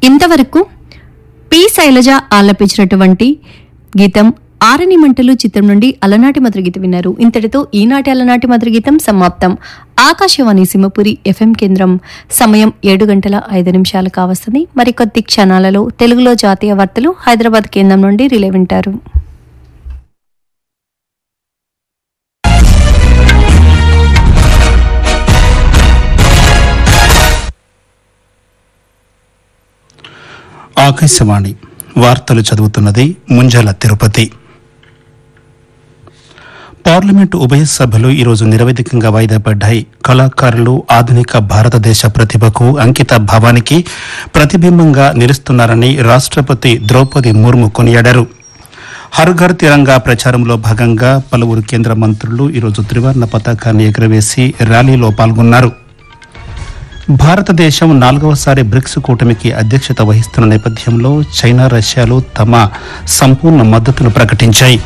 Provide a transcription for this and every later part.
ఇంతవరకు పి శైలజ ఆలపించినటువంటి గీతం ఆరని మంటలు చిత్రం నుండి అలనాటి మధుర గీతం విన్నారు ఇంతటితో ఈనాటి అలనాటి మధుర గీతం సమాప్తం ఆకాశవాణి సింహపురి ఎఫ్ఎం కేంద్రం సమయం ఏడు గంటల ఐదు నిమిషాలు కావస్తుంది మరికొద్ది క్షణాలలో తెలుగులో జాతీయ వార్తలు హైదరాబాద్ కేంద్రం నుండి రిలే వింటారు ఆకాశవాణి వార్తలు చదువుతున్నది ముంజల తిరుపతి పార్లమెంటు ఉభయ సభలు ఈరోజు నిరవధికంగా వాయిదా పడ్డాయి కళాకారులు ఆధునిక భారతదేశ ప్రతిభకు అంకిత భావానికి ప్రతిబింబంగా నిలుస్తున్నారని రాష్ట్రపతి ద్రౌపది ముర్ము కొనియాడారు హర్ ఘర్ తిరంగా ప్రచారంలో భాగంగా పలువురు కేంద్ర మంత్రులు ఈరోజు త్రివర్ణ పతాకాన్ని ఎగురవేసి ర్యాలీలో పాల్గొన్నారు భారతదేశం నాలుగవసారి బ్రిక్స్ కూటమికి అధ్యక్షత వహిస్తున్న నేపథ్యంలో చైనా రష్యాలు తమ సంపూర్ణ మద్దతును ప్రకటించాయి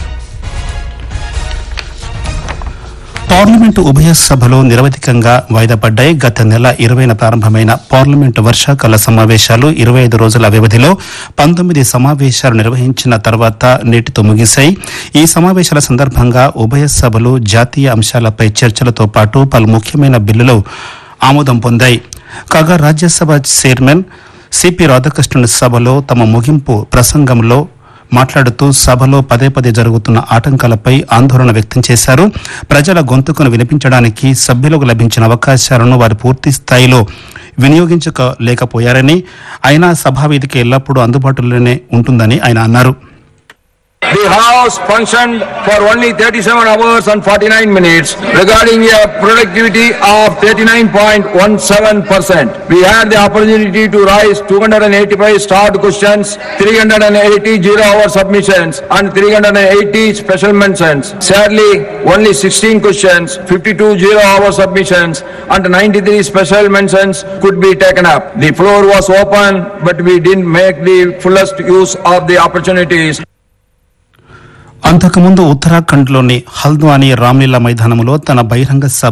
పార్లమెంటు ఉభయ సభలు నిరవధికంగా వాయిదా పడ్డాయి గత నెల ఇరవైన ప్రారంభమైన పార్లమెంటు వర్షాకాల సమావేశాలు ఇరవై ఐదు రోజుల వ్యవధిలో పంతొమ్మిది సమావేశాలు నిర్వహించిన తర్వాత నేటితో ముగిశాయి ఈ సమావేశాల సందర్భంగా ఉభయ సభలు జాతీయ అంశాలపై చర్చలతో పాటు పలు ముఖ్యమైన బిల్లులు ఆమోదం పొందాయి కాగా రాజ్యసభ చైర్మన్ సిపి రాధాకృష్ణన్ సభలో తమ ముగింపు ప్రసంగంలో మాట్లాడుతూ సభలో పదే పదే జరుగుతున్న ఆటంకాలపై ఆందోళన వ్యక్తం చేశారు ప్రజల గొంతుకును వినిపించడానికి సభ్యులకు లభించిన అవకాశాలను వారు పూర్తి స్థాయిలో వినియోగించలేకపోయారని అయినా సభా వేదిక ఎల్లప్పుడూ అందుబాటులోనే ఉంటుందని ఆయన అన్నారు The House functioned for only 37 hours and 49 minutes regarding a productivity of 39.17%. We had the opportunity to raise 285 start questions, 380 zero-hour submissions and 380 special mentions. Sadly, only 16 questions, 52 zero-hour submissions and 93 special mentions could be taken up. The floor was open, but we didn't make the fullest use of the opportunities. అంతకుముందు ఉత్తరాఖండ్లోని హల్ద్వానీ రామ్లీలా మైదానంలో తన బహిరంగ సభ